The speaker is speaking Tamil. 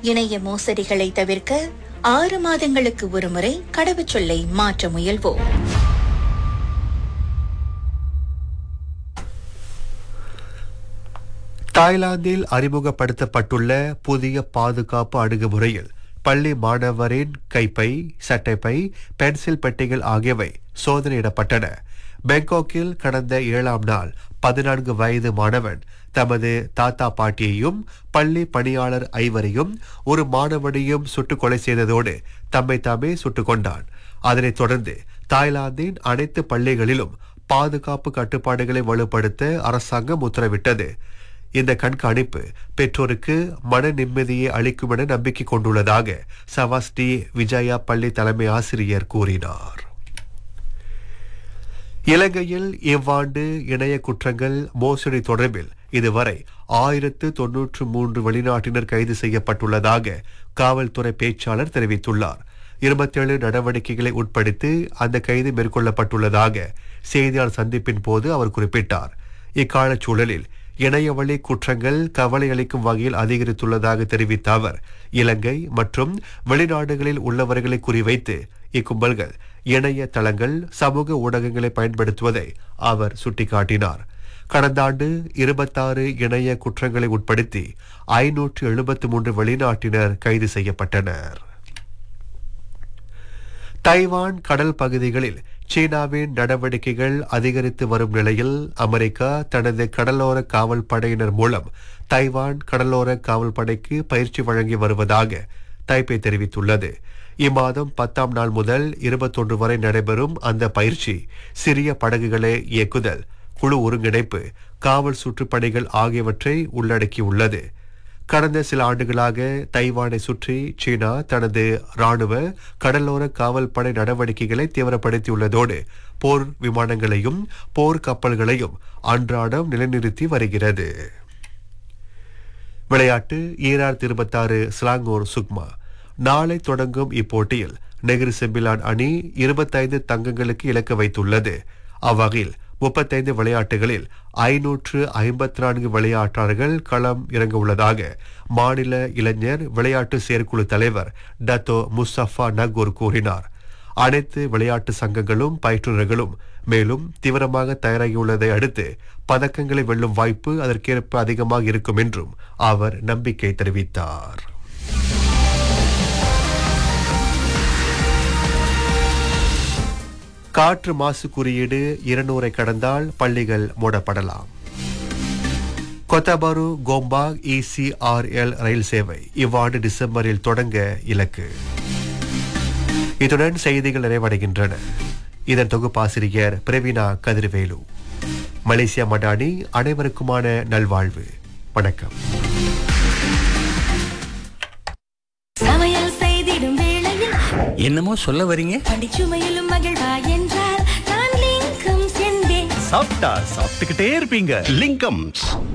இணைய மோசடிகளை தவிர்க்க ஆறு மாதங்களுக்கு ஒருமுறை கடவுச்சொல்லை மாற்ற முயல்வோம் தாய்லாந்தில் அறிமுகப்படுத்தப்பட்டுள்ள புதிய பாதுகாப்பு அணுகுமுறையில் பள்ளி மாணவரின் கைப்பை சட்டைப்பை பென்சில் பெட்டிகள் ஆகியவை சோதனையிடப்பட்டன பெங்காக்கில் கடந்த ஏழாம் நாள் பதினான்கு வயது மாணவன் தமது தாத்தா பாட்டியையும் பள்ளி பணியாளர் ஐவரையும் ஒரு மாணவனையும் சுட்டுக் கொலை செய்ததோடு தம்மை தாமே சுட்டுக் கொண்டான் அதனைத் தொடர்ந்து தாய்லாந்தின் அனைத்து பள்ளிகளிலும் பாதுகாப்பு கட்டுப்பாடுகளை வலுப்படுத்த அரசாங்கம் உத்தரவிட்டது இந்த கண்காணிப்பு பெற்றோருக்கு மன நிம்மதியை அளிக்கும் என நம்பிக்கை கொண்டுள்ளதாக சவாஸ்டி விஜயா பள்ளி தலைமை ஆசிரியர் கூறினார் இலங்கையில் இவ்வாண்டு இணைய குற்றங்கள் மோசடி தொடர்பில் இதுவரை ஆயிரத்து தொன்னூற்று மூன்று வெளிநாட்டினர் கைது செய்யப்பட்டுள்ளதாக காவல்துறை பேச்சாளர் தெரிவித்துள்ளார் இருபத்தேழு நடவடிக்கைகளை உட்படுத்தி அந்த கைது மேற்கொள்ளப்பட்டுள்ளதாக செய்தியாளர் சந்திப்பின் போது அவர் குறிப்பிட்டார் இக்காலச் சூழலில் இணையவழி குற்றங்கள் கவலை அளிக்கும் வகையில் அதிகரித்துள்ளதாக தெரிவித்த அவர் இலங்கை மற்றும் வெளிநாடுகளில் உள்ளவர்களை குறிவைத்து இக்கும்பல்கள் இணைய தளங்கள் சமூக ஊடகங்களை பயன்படுத்துவதை அவர் சுட்டிக்காட்டினார் கடந்த ஆண்டு இருபத்தாறு இணைய குற்றங்களை உட்படுத்தி ஐநூற்று எழுபத்து மூன்று வெளிநாட்டினர் கைது செய்யப்பட்டனர் தைவான் கடல் பகுதிகளில் சீனாவின் நடவடிக்கைகள் அதிகரித்து வரும் நிலையில் அமெரிக்கா தனது கடலோர காவல் படையினர் மூலம் தைவான் கடலோர காவல் படைக்கு பயிற்சி வழங்கி வருவதாக தைப்பே தெரிவித்துள்ளது இம்மாதம் பத்தாம் நாள் முதல் இருபத்தொன்று வரை நடைபெறும் அந்த பயிற்சி சிறிய படகுகளை இயக்குதல் குழு ஒருங்கிணைப்பு காவல் சுற்றுப்பணிகள் ஆகியவற்றை உள்ளடக்கியுள்ளது கடந்த சில ஆண்டுகளாக தைவானை சுற்றி சீனா தனது ராணுவ கடலோர காவல் படை நடவடிக்கைகளை தீவிரப்படுத்தியுள்ளதோடு போர் விமானங்களையும் போர் கப்பல்களையும் அன்றாடம் நிலைநிறுத்தி வருகிறது விளையாட்டு ஈராயிரத்தி இருபத்தாறு ஸ்லாங்கோர் சுக்மா நாளை தொடங்கும் இப்போட்டியில் நெகிரி செம்பிலான் அணி இருபத்தைந்து தங்கங்களுக்கு இலக்கு வைத்துள்ளது அவ்வகையில் முப்பத்தைந்து விளையாட்டுகளில் ஐநூற்று ஐம்பத்தி நான்கு விளையாட்டாளர்கள் களம் இறங்க உள்ளதாக மாநில இளைஞர் விளையாட்டு செயற்குழு தலைவர் டத்தோ முஸ்தபா நகூர் கூறினார் அனைத்து விளையாட்டு சங்கங்களும் பயிற்றுநர்களும் மேலும் தீவிரமாக தயாராகியுள்ளதை அடுத்து பதக்கங்களை வெல்லும் வாய்ப்பு அதற்கேற்ப அதிகமாக இருக்கும் என்றும் அவர் நம்பிக்கை தெரிவித்தார் காற்று மாசு குறியீடு இருநூறை கடந்தால் பள்ளிகள் மூடப்படலாம் கொத்தபாரு கோம்பாக் இசிஆர்எல் ரயில் சேவை இவ்வாண்டு டிசம்பரில் தொடங்க இலக்கு இத்துடன் செய்திகள் நிறைவடைகின்றன இதன் தொகுப்பாசிரியர் பிரவீனா கதிர்வேலு மலேசியா மடானி அனைவருக்குமான நல்வாழ்வு வணக்கம் சமையல் செய்திடும் வேளையில் என்னமோ சொல்ல வரீங்க பண்டிச்சுமையிலும் மகிழ்வா என்றால் நான் லிங்கம் சென்றேன் சாப்பிட்டா சாப்பிட்டுக்கிட்டே இருப்பீங்க லிங்கம்ஸ்